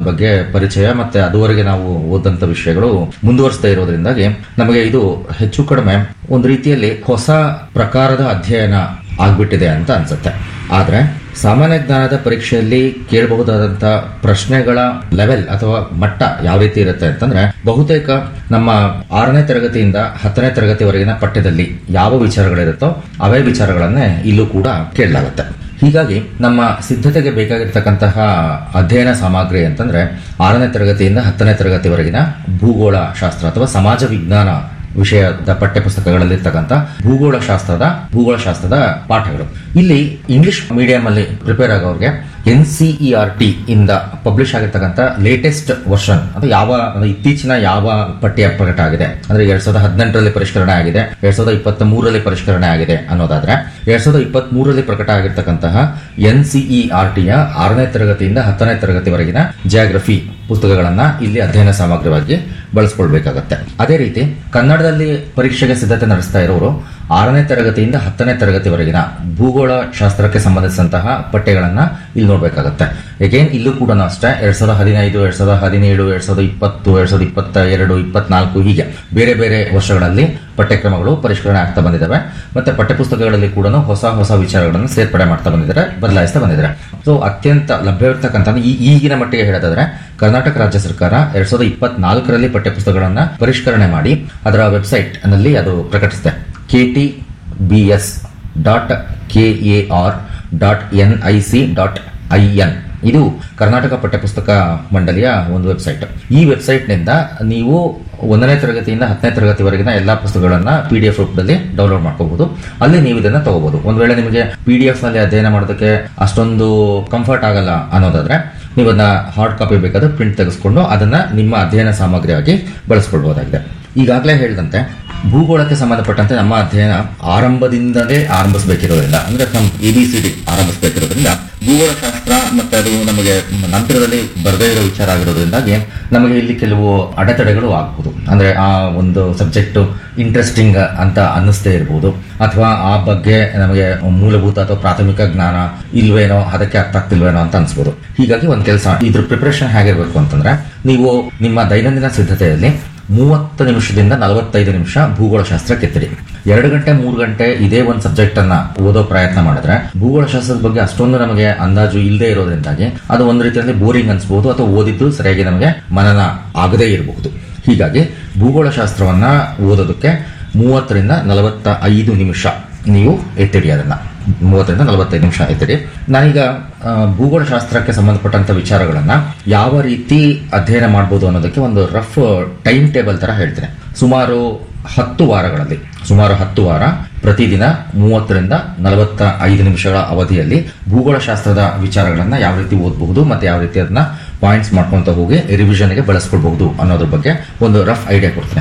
ಬಗ್ಗೆ ಪರಿಚಯ ಮತ್ತೆ ಅದುವರೆಗೆ ನಾವು ಓದಂತ ವಿಷಯಗಳು ಮುಂದುವರಿಸ್ತಾ ಇರೋದ್ರಿಂದಾಗಿ ನಮಗೆ ಇದು ಹೆಚ್ಚು ಕಡಿಮೆ ಒಂದು ರೀತಿಯಲ್ಲಿ ಹೊಸ ಪ್ರಕಾರದ ಅಧ್ಯಯನ ಆಗ್ಬಿಟ್ಟಿದೆ ಅಂತ ಅನ್ಸುತ್ತೆ ಆದ್ರೆ ಸಾಮಾನ್ಯ ಜ್ಞಾನದ ಪರೀಕ್ಷೆಯಲ್ಲಿ ಕೇಳಬಹುದಾದಂತ ಪ್ರಶ್ನೆಗಳ ಲೆವೆಲ್ ಅಥವಾ ಮಟ್ಟ ಯಾವ ರೀತಿ ಇರುತ್ತೆ ಅಂತಂದ್ರೆ ಬಹುತೇಕ ನಮ್ಮ ಆರನೇ ತರಗತಿಯಿಂದ ಹತ್ತನೇ ತರಗತಿವರೆಗಿನ ಪಠ್ಯದಲ್ಲಿ ಯಾವ ವಿಚಾರಗಳಿರುತ್ತೋ ಅವೇ ವಿಚಾರಗಳನ್ನೇ ಇಲ್ಲೂ ಕೂಡ ಕೇಳಲಾಗುತ್ತೆ ಹೀಗಾಗಿ ನಮ್ಮ ಸಿದ್ಧತೆಗೆ ಬೇಕಾಗಿರ್ತಕ್ಕಂತಹ ಅಧ್ಯಯನ ಸಾಮಗ್ರಿ ಅಂತಂದ್ರೆ ಆರನೇ ತರಗತಿಯಿಂದ ಹತ್ತನೇ ತರಗತಿವರೆಗಿನ ಭೂಗೋಳ ಶಾಸ್ತ್ರ ಅಥವಾ ಸಮಾಜ ವಿಜ್ಞಾನ ವಿಷಯದ ಪಠ್ಯಪುಸ್ತಕಗಳಲ್ಲಿರ್ತಕ್ಕಂಥ ಭೂಗೋಳ ಶಾಸ್ತ್ರದ ಭೂಗೋಳ ಶಾಸ್ತ್ರದ ಪಾಠಗಳು ಇಲ್ಲಿ ಇಂಗ್ಲಿಷ್ ಮೀಡಿಯಂ ಅಲ್ಲಿ ಪ್ರಿಪೇರ್ ಆಗೋರಿಗೆ ಎನ್ ಸಿಇಆರ್ ಟಿ ಇಂದ ಪಬ್ಲಿಷ್ ಆಗಿರ್ತಕ್ಕಂಥ ಲೇಟೆಸ್ಟ್ ವರ್ಷನ್ ಅಥವಾ ಯಾವ ಅಂದ್ರೆ ಇತ್ತೀಚಿನ ಯಾವ ಪಠ್ಯ ಪ್ರಕಟ ಆಗಿದೆ ಅಂದ್ರೆ ಎರಡ್ ಸಾವಿರದ ಹದಿನೆಂಟರಲ್ಲಿ ಪರಿಷ್ಕರಣೆ ಆಗಿದೆ ಎರಡ್ ಸಾವಿರದ ಇಪ್ಪತ್ತ ಮೂರರಲ್ಲಿ ಪರಿಷ್ಕರಣೆ ಆಗಿದೆ ಅನ್ನೋದಾದ್ರೆ ಎರಡ್ ಸಾವಿರದ ಇಪ್ಪತ್ತ್ ಮೂರರಲ್ಲಿ ಪ್ರಕಟ ಆಗಿರ್ತಕ್ಕಂತಹ ಎನ್ ಸಿಇಆರ್ ಟಿಯ ಆರನೇ ತರಗತಿಯಿಂದ ಹತ್ತನೇ ತರಗತಿವರೆಗಿನ ಜಿಯಾಗ್ರಫಿ ಪುಸ್ತಕಗಳನ್ನ ಇಲ್ಲಿ ಅಧ್ಯಯನ ಸಾಮಗ್ರಿಯಾಗಿ ಬಳಸ್ಕೊಳ್ಬೇಕಾಗತ್ತೆ ಅದೇ ರೀತಿ ಕನ್ನಡದಲ್ಲಿ ಪರೀಕ್ಷೆಗೆ ಸಿದ್ಧತೆ ನಡೆಸ್ತಾ ಇರೋರು ಆರನೇ ತರಗತಿಯಿಂದ ಹತ್ತನೇ ತರಗತಿವರೆಗಿನ ಭೂಗೋಳ ಶಾಸ್ತ್ರಕ್ಕೆ ಸಂಬಂಧಿಸಿದಂತಹ ಪಠ್ಯಗಳನ್ನ ಇಲ್ಲಿ ನೋಡ್ಬೇಕಾಗತ್ತೆ ಎಗೇನ್ ಇಲ್ಲೂ ಕೂಡ ಅಷ್ಟೇ ಎರಡ್ ಸಾವಿರದ ಹದಿನೈದು ಎರಡ್ ಸಾವಿರದ ಹದಿನೇಳು ಎರಡ್ ಸಾವಿರದ ಇಪ್ಪತ್ತು ಎರಡ್ ಸಾವಿರದ ಇಪ್ಪತ್ತ ಎರಡು ಇಪ್ಪತ್ನಾಲ್ಕು ಹೀಗೆ ಬೇರೆ ಬೇರೆ ವರ್ಷಗಳಲ್ಲಿ ಪಠ್ಯಕ್ರಮಗಳು ಪರಿಷ್ಕರಣೆ ಆಗ್ತಾ ಬಂದಿದ್ದಾವೆ ಮತ್ತೆ ಪಠ್ಯಪುಸ್ತಕಗಳಲ್ಲಿ ಕೂಡ ಹೊಸ ಹೊಸ ವಿಚಾರಗಳನ್ನು ಸೇರ್ಪಡೆ ಮಾಡ್ತಾ ಬಂದಿದ್ದಾರೆ ಬದಲಾಯಿಸ್ತಾ ಬಂದಿದ್ದಾರೆ ಸೊ ಅತ್ಯಂತ ಲಭ್ಯವಿರ್ತಕ್ಕಂಥ ಈ ಈಗಿನ ಮಟ್ಟಿಗೆ ಹೇಳೋದಾದ್ರೆ ಕರ್ನಾಟಕ ರಾಜ್ಯ ಸರ್ಕಾರ ಎರಡ್ ಸಾವಿರದ ಇಪ್ಪತ್ನಾಲ್ಕರಲ್ಲಿ ಪಠ್ಯಪುಸ್ತಕಗಳನ್ನ ಪರಿಷ್ಕರಣೆ ಮಾಡಿ ಅದರ ವೆಬ್ಸೈಟ್ ನಲ್ಲಿ ಅದು ಪ್ರಕಟಿಸಿದೆ K T B S dot K A R dot N I C dot I N ಇದು ಕರ್ನಾಟಕ ಪಠ್ಯಪುಸ್ತಕ ಮಂಡಳಿಯ ಒಂದು ವೆಬ್ಸೈಟ್ ಈ ವೆಬ್ಸೈಟ್ನಿಂದ ನೀವು ಒಂದನೇ ತರಗತಿಯಿಂದ ಹತ್ತನೇ ತರಗತಿವರೆಗಿನ ಎಲ್ಲಾ ಪುಸ್ತಕಗಳನ್ನ ಪಿ ಡಿ ಎಫ್ ರೂಪದಲ್ಲಿ ಡೌನ್ಲೋಡ್ ಮಾಡ್ಕೋಬಹುದು ಅಲ್ಲಿ ನೀವು ಇದನ್ನ ತಗೋಬಹುದು ಒಂದ್ ವೇಳೆ ನಿಮಗೆ ಪಿ ಡಿ ಎಫ್ ನಲ್ಲಿ ಅಧ್ಯಯನ ಮಾಡೋದಕ್ಕೆ ಅಷ್ಟೊಂದು ಕಂಫರ್ಟ್ ಆಗಲ್ಲ ಅನ್ನೋದಾದ್ರೆ ನೀವು ಅದನ್ನ ಹಾರ್ಡ್ ಕಾಪಿ ಬೇಕಾದ್ರೆ ಪ್ರಿಂಟ್ ತೆಗೆಸ್ಕೊಂಡು ಅದನ್ನ ನಿಮ್ಮ ಅಧ್ಯಯನ ಸಾಮಗ್ರಿಯಾಗಿ ಬಳಸ್ಕೊಳ್ಬಹುದಾಗಿದೆ ಈಗಾಗಲೇ ಹೇಳಿದಂತೆ ಭೂಗೋಳಕ್ಕೆ ಸಂಬಂಧಪಟ್ಟಂತೆ ನಮ್ಮ ಅಧ್ಯಯನ ಆರಂಭದಿಂದಲೇ ಆರಂಭಿಸಬೇಕಿರೋದ್ರಿಂದ ಅಂದ್ರೆ ನಮ್ಮ ಎ ಬಿ ಸಿ ಡಿ ಆರಂಭಿಸಬೇಕಿರೋದ್ರಿಂದ ಭೂಗೋಳ ಶಾಸ್ತ್ರ ಮತ್ತೆ ಅದು ನಮಗೆ ನಂತರದಲ್ಲಿ ಬರದೇ ಇರೋ ವಿಚಾರ ಆಗಿರೋದ್ರಿಂದಾಗಿ ನಮಗೆ ಇಲ್ಲಿ ಕೆಲವು ಅಡೆತಡೆಗಳು ಆಗಬಹುದು ಅಂದ್ರೆ ಆ ಒಂದು ಸಬ್ಜೆಕ್ಟ್ ಇಂಟ್ರೆಸ್ಟಿಂಗ್ ಅಂತ ಅನ್ನಿಸ್ತೇ ಇರಬಹುದು ಅಥವಾ ಆ ಬಗ್ಗೆ ನಮಗೆ ಮೂಲಭೂತ ಅಥವಾ ಪ್ರಾಥಮಿಕ ಜ್ಞಾನ ಇಲ್ವೇನೋ ಅದಕ್ಕೆ ಅರ್ಥ ಆಗ್ತಿಲ್ವೇನೋ ಅಂತ ಅನ್ಸ್ಬೋದು ಹೀಗಾಗಿ ಒಂದು ಕೆಲಸ ಇದ್ರ ಪ್ರಿಪರೇಷನ್ ಹೇಗಿರ್ಬೇಕು ಅಂತಂದ್ರೆ ನೀವು ನಿಮ್ಮ ದೈನಂದಿನ ಸಿದ್ಧತೆಯಲ್ಲಿ ಮೂವತ್ತು ನಿಮಿಷದಿಂದ ನಲವತ್ತೈದು ನಿಮಿಷ ಭೂಗೋಳ ಶಾಸ್ತ್ರ ಕೆತ್ತಿರಿ ಎರಡು ಗಂಟೆ ಮೂರು ಗಂಟೆ ಇದೇ ಒಂದು ಸಬ್ಜೆಕ್ಟ್ ಅನ್ನ ಓದೋ ಪ್ರಯತ್ನ ಮಾಡಿದ್ರೆ ಭೂಗೋಳ ಶಾಸ್ತ್ರದ ಬಗ್ಗೆ ಅಷ್ಟೊಂದು ನಮಗೆ ಅಂದಾಜು ಇಲ್ಲದೆ ಇರೋದ್ರಿಂದಾಗಿ ಅದು ಒಂದು ರೀತಿಯಲ್ಲಿ ಬೋರಿಂಗ್ ಅನ್ಸ್ಬಹುದು ಅಥವಾ ಓದಿದ್ದು ಸರಿಯಾಗಿ ನಮಗೆ ಮನನ ಆಗದೇ ಇರಬಹುದು ಹೀಗಾಗಿ ಭೂಗೋಳ ಶಾಸ್ತ್ರವನ್ನ ಓದೋದಕ್ಕೆ ಮೂವತ್ತರಿಂದ ನಲವತ್ತ ಐದು ನಿಮಿಷ ನೀವು ಎತ್ತಿಡಿ ಅದನ್ನ ಮೂವತ್ತರಿಂದ ನಲವತ್ತೈದು ನಿಮಿಷ ಎತ್ತಿಡಿ ನಾನೀಗ ಆ, ಭೂಗೋಳ ಶಾಸ್ತ್ರಕ್ಕೆ ಸಂಬಂಧಪಟ್ಟಂತ ವಿಚಾರಗಳನ್ನ ಯಾವ ರೀತಿ ಅಧ್ಯಯನ ಮಾಡಬಹುದು ಅನ್ನೋದಕ್ಕೆ ಒಂದು ರಫ್ ಟೈಮ್ ಟೇಬಲ್ ತರ ಹೇಳ್ತೇನೆ ಸುಮಾರು ಹತ್ತು ವಾರಗಳಲ್ಲಿ ಸುಮಾರು ಹತ್ತು ವಾರ ಪ್ರತಿದಿನ ಮೂವತ್ತರಿಂದ ನಲವತ್ತ ಐದು ನಿಮಿಷಗಳ ಅವಧಿಯಲ್ಲಿ ಭೂಗೋಳ ಶಾಸ್ತ್ರದ ವಿಚಾರಗಳನ್ನ ಯಾವ ರೀತಿ ಓದಬಹುದು ಮತ್ತೆ ಯಾವ ರೀತಿ ಅದನ್ನ ಪಾಯಿಂಟ್ಸ್ ಮಾಡ್ಕೊಂತ ಹೋಗಿ ರಿವಿಷನ್ಗೆ ಬಳಸ್ಕೊಳ್ಬಹುದು ಅನ್ನೋದ್ರ ಬಗ್ಗೆ ಒಂದು ರಫ್ ಐಡಿಯಾ ಕೊಡ್ತೇನೆ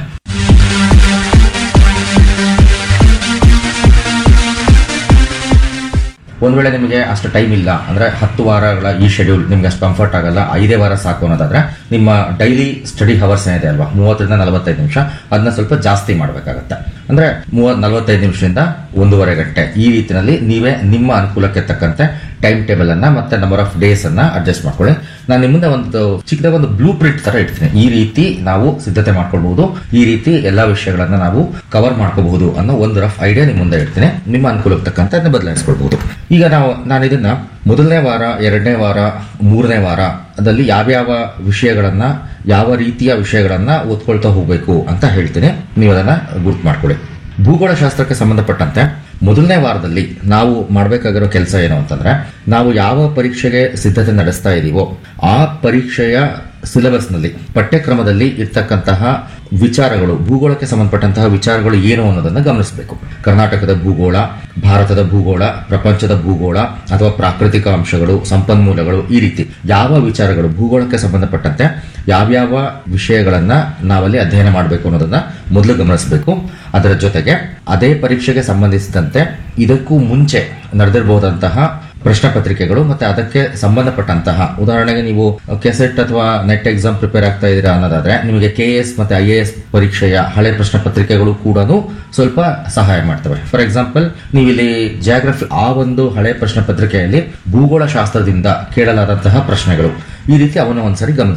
ಒಂದ್ ವೇಳೆ ನಿಮಗೆ ಅಷ್ಟು ಟೈಮ್ ಇಲ್ಲ ಅಂದ್ರೆ ಹತ್ತು ವಾರಗಳ ಈ ಶೆಡ್ಯೂಲ್ ನಿಮ್ಗೆ ಅಷ್ಟು ಕಂಫರ್ಟ್ ಆಗಲ್ಲ ಐದೇ ವಾರ ಸಾಕು ಅನ್ನೋದಾದ್ರೆ ನಿಮ್ಮ ಡೈಲಿ ಸ್ಟಡಿ ಹವರ್ಸ್ ಏನಿದೆ ಅಲ್ವಾ ಮೂವತ್ತರಿಂದ ನಲವತ್ತೈದು ನಿಮಿಷ ಅದನ್ನ ಸ್ವಲ್ಪ ಜಾಸ್ತಿ ಮಾಡಬೇಕಾಗತ್ತೆ ಅಂದ್ರೆ ಮೂವತ್ ನಲವತ್ತೈದು ನಿಮಿಷದಿಂದ ಒಂದೂವರೆ ಗಂಟೆ ಈ ರೀತಿಯಲ್ಲಿ ನೀವೇ ನಿಮ್ಮ ಅನುಕೂಲಕ್ಕೆ ತಕ್ಕಂತೆ ಟೈಮ್ ಟೇಬಲ್ ಅನ್ನ ಮತ್ತೆ ನಂಬರ್ ಆಫ್ ಡೇಸ್ ಅನ್ನ ಅಡ್ಜಸ್ಟ್ ಮಾಡ್ಕೊಳ್ಳಿ ನಾನು ನಿಮ್ಮನ್ನ ಒಂದು ಚಿಕ್ಕದಾಗ ಒಂದು ಬ್ಲೂ ಪ್ರಿಂಟ್ ತರ ಇಡ್ತೀನಿ ಈ ರೀತಿ ನಾವು ಸಿದ್ಧತೆ ಮಾಡ್ಕೊಳ್ಬಹುದು ಈ ರೀತಿ ಎಲ್ಲಾ ವಿಷಯಗಳನ್ನ ನಾವು ಕವರ್ ಮಾಡ್ಕೋಬಹುದು ಅನ್ನೋ ಒಂದು ರಫ್ ಐಡಿಯಾ ನಿಮ್ಮ ಮುಂದೆ ಇಡ್ತೀನಿ ನಿಮ್ಮ ಅನುಕೂಲಕ್ಕೆ ತಕ್ಕಂತೆ ಅದನ್ನ ಬದಲಾಯಿಸ್ಕೊಳ್ಬಹುದು ಈಗ ನಾವು ನಾನು ಇದನ್ನ ಮೊದಲನೇ ವಾರ ಎರಡನೇ ವಾರ ಮೂರನೇ ವಾರ ಅದಲ್ಲಿ ಯಾವ್ಯಾವ ವಿಷಯಗಳನ್ನ ಯಾವ ರೀತಿಯ ವಿಷಯಗಳನ್ನ ಓದ್ಕೊಳ್ತಾ ಹೋಗ್ಬೇಕು ಅಂತ ಹೇಳ್ತೀನಿ ನೀವು ಅದನ್ನ ಗುರ್ತು ಮಾಡ್ಕೊಳ್ಳಿ ಭೂಗೋಳ ಶಾಸ್ತ್ರಕ್ಕೆ ಸಂಬಂಧಪಟ್ಟಂತೆ ಮೊದಲನೇ ವಾರದಲ್ಲಿ ನಾವು ಮಾಡಬೇಕಾಗಿರೋ ಕೆಲಸ ಏನು ಅಂತಂದ್ರೆ ನಾವು ಯಾವ ಪರೀಕ್ಷೆಗೆ ಸಿದ್ಧತೆ ನಡೆಸ್ತಾ ಇದೀವೋ ಆ ಪರೀಕ್ಷೆಯ ಸಿಲೆಬಸ್ನಲ್ಲಿ ಪಠ್ಯಕ್ರಮದಲ್ಲಿ ಇರ್ತಕ್ಕಂತಹ ವಿಚಾರಗಳು ಭೂಗೋಳಕ್ಕೆ ಸಂಬಂಧಪಟ್ಟಂತಹ ವಿಚಾರಗಳು ಏನು ಅನ್ನೋದನ್ನ ಗಮನಿಸಬೇಕು ಕರ್ನಾಟಕದ ಭೂಗೋಳ ಭಾರತದ ಭೂಗೋಳ ಪ್ರಪಂಚದ ಭೂಗೋಳ ಅಥವಾ ಪ್ರಾಕೃತಿಕ ಅಂಶಗಳು ಸಂಪನ್ಮೂಲಗಳು ಈ ರೀತಿ ಯಾವ ವಿಚಾರಗಳು ಭೂಗೋಳಕ್ಕೆ ಸಂಬಂಧಪಟ್ಟಂತೆ ಯಾವ್ಯಾವ ವಿಷಯಗಳನ್ನ ನಾವಲ್ಲಿ ಅಧ್ಯಯನ ಮಾಡಬೇಕು ಅನ್ನೋದನ್ನ ಮೊದಲು ಗಮನಿಸಬೇಕು ಅದರ ಜೊತೆಗೆ ಅದೇ ಪರೀಕ್ಷೆಗೆ ಸಂಬಂಧಿಸಿದಂತೆ ಇದಕ್ಕೂ ಮುಂಚೆ ನಡೆದಿರಬಹುದಂತಹ ಪ್ರಶ್ನೆ ಪತ್ರಿಕೆಗಳು ಮತ್ತೆ ಅದಕ್ಕೆ ಸಂಬಂಧಪಟ್ಟಂತಹ ಉದಾಹರಣೆಗೆ ನೀವು ಕೆಸೆಟ್ ಅಥವಾ ನೆಟ್ ಎಕ್ಸಾಮ್ ಪ್ರಿಪೇರ್ ಆಗ್ತಾ ಇದ್ದೀರಾ ಅನ್ನೋದಾದ್ರೆ ನಿಮಗೆ ಕೆ ಎಸ್ ಮತ್ತೆ ಐ ಎ ಎಸ್ ಪರೀಕ್ಷೆಯ ಹಳೆ ಪ್ರಶ್ನೆ ಪತ್ರಿಕೆಗಳು ಕೂಡ ಸ್ವಲ್ಪ ಸಹಾಯ ಮಾಡ್ತವೆ ಫಾರ್ ಎಕ್ಸಾಂಪಲ್ ನೀವು ಇಲ್ಲಿ ಜಿಯಾಗ್ರಫಿ ಆ ಒಂದು ಹಳೆ ಪ್ರಶ್ನೆ ಪತ್ರಿಕೆಯಲ್ಲಿ ಭೂಗೋಳ ಶಾಸ್ತ್ರದಿಂದ ಕೇಳಲಾದಂತಹ ಪ್ರಶ್ನೆಗಳು ಈ ರೀತಿ ಅವನ್ನ ಒಂದ್ಸರಿ ಗಮನಿಸಿ